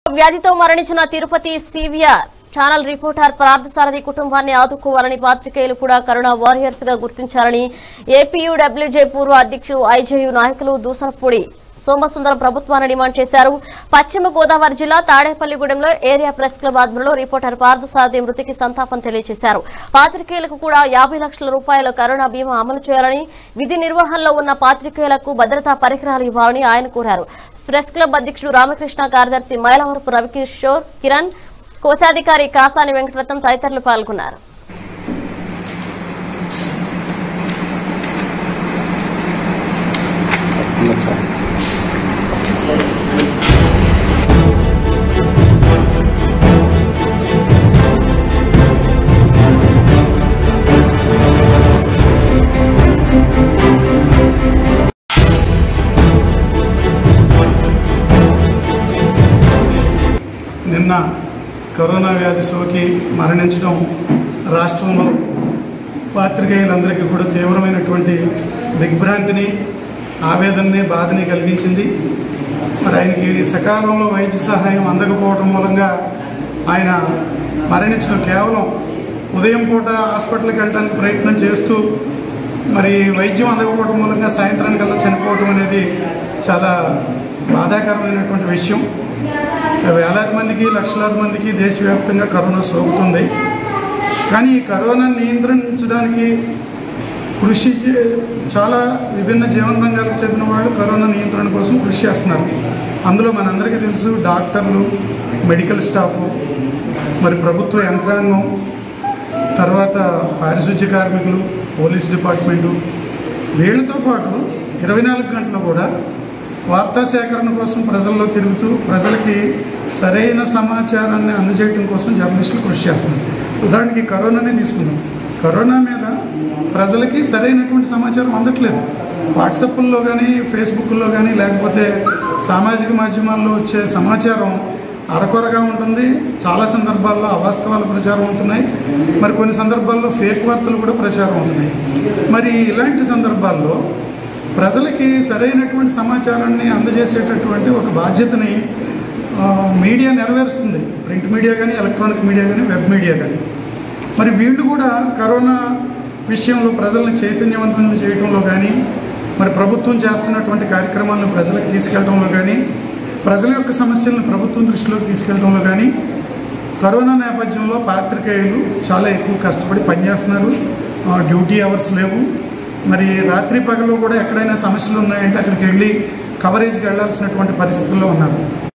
వ్యాధితో మరణించిన Tirupati CVR channel reporter Parthasarathi కుటుంబాన్ని ఆదుకోవాలని పాత్రికేయులు కూడా కరోనా వారియర్స్ గా గుర్తించాలని ఏపీయూడబ్ల్యూజే పూర్వ అధ్యక్షులు ఐజేయు నాయకులు దూసనపూడి సోమసుందరం ప్రభుత్వాన్ని డిమాండ్ చేశారు పశ్చిమ గోదావరి జిల్లా తాడేపల్లిగూడెంలో ఏరియా ప్రెస్ క్లబ్ ఆధ్వర్యంలో రిపోర్టర్ పార్థసారథి మృతికి సంతాపం తెలియజేశారు పాత్రికేయులకు కూడా యాభై లక్షల రూపాయల కరోనా బీమా అమలు చేయాలని విధి నిర్వహణలో ఉన్న పాత్రికేయులకు భద్రతా పరికరాలు ఇవ్వాలని ఆయన కోరారు ప్రెస్ క్లబ్ అధ్యక్షుడు రామకృష్ణ కార్యదర్శి మైలవరపు రవికిషోర్ కిరణ్ కోశాధికారి కాసాని వెంకటరత్నం తదితరులు పాల్గొన్నారు నిన్న కరోనా వ్యాధి సోకి మరణించడం రాష్ట్రంలో పాత్రికేయులందరికీ కూడా తీవ్రమైనటువంటి దిగ్భ్రాంతిని ఆవేదనని బాధని కలిగించింది మరి ఆయనకి సకాలంలో వైద్య సహాయం అందకపోవడం మూలంగా ఆయన మరణించడం కేవలం ఉదయం పూట హాస్పిటల్కి వెళ్ళడానికి ప్రయత్నం చేస్తూ మరి వైద్యం అందకపోవడం మూలంగా సాయంత్రానికల్లా చనిపోవడం అనేది చాలా బాధాకరమైనటువంటి విషయం సో వేలాది మందికి లక్షలాది మందికి దేశవ్యాప్తంగా కరోనా సోకుతుంది కానీ ఈ కరోనా నియంత్రించడానికి కృషి చే- చాలా విభిన్న జీవన రంగాలకు చెందిన వాళ్ళు కరోనా నియంత్రణ కోసం కృషి చేస్తున్నారు అందులో మనందరికీ తెలుసు డాక్టర్లు మెడికల్ స్టాఫ్ మరి ప్రభుత్వ యంత్రాంగం తర్వాత పారిశుద్ధ్య కార్మికులు పోలీస్ డిపార్ట్మెంటు వీళ్ళతో పాటు ఇరవై నాలుగు గంటలు కూడా వార్తా సేకరణ కోసం ప్రజల్లో తిరుగుతూ ప్రజలకి సరైన సమాచారాన్ని అందజేయడం కోసం జర్నలిస్టులు కృషి చేస్తున్నారు ఉదాహరణకి కరోనానే తీసుకుందాం కరోనా మీద ప్రజలకి సరైనటువంటి సమాచారం అందట్లేదు వాట్సాప్ల్లో కానీ ఫేస్బుక్లో కానీ లేకపోతే సామాజిక మాధ్యమాల్లో వచ్చే సమాచారం అరకొరగా ఉంటుంది చాలా సందర్భాల్లో అవాస్తవాలు ప్రచారం అవుతున్నాయి మరి కొన్ని సందర్భాల్లో ఫేక్ వార్తలు కూడా ప్రచారం అవుతున్నాయి మరి ఇలాంటి సందర్భాల్లో ప్రజలకి సరైనటువంటి సమాచారాన్ని అందజేసేటటువంటి ఒక బాధ్యతని ఆ, మీడియా నెరవేరుస్తుంది ప్రింట్ మీడియా కానీ ఎలక్ట్రానిక్ మీడియా కానీ వెబ్ మీడియా కానీ మరి వీళ్ళు కూడా కరోనా విషయంలో ప్రజల్ని చైతన్యవంతం చేయడంలో కానీ మరి ప్రభుత్వం చేస్తున్నటువంటి కార్యక్రమాలను ప్రజలకు తీసుకెళ్లడంలో కానీ ప్రజల యొక్క సమస్యలను ప్రభుత్వం దృష్టిలోకి తీసుకెళ్లడంలో కానీ కరోనా నేపథ్యంలో పాత్రికేయులు చాలా ఎక్కువ కష్టపడి పనిచేస్తున్నారు ఆ, డ్యూటీ అవర్స్ లేవు మరి రాత్రి పగలు కూడా ఎక్కడైనా సమస్యలు ఉన్నాయంటే అక్కడికి వెళ్ళి కవరేజ్కి వెళ్ళాల్సినటువంటి పరిస్థితుల్లో ఉన్నారు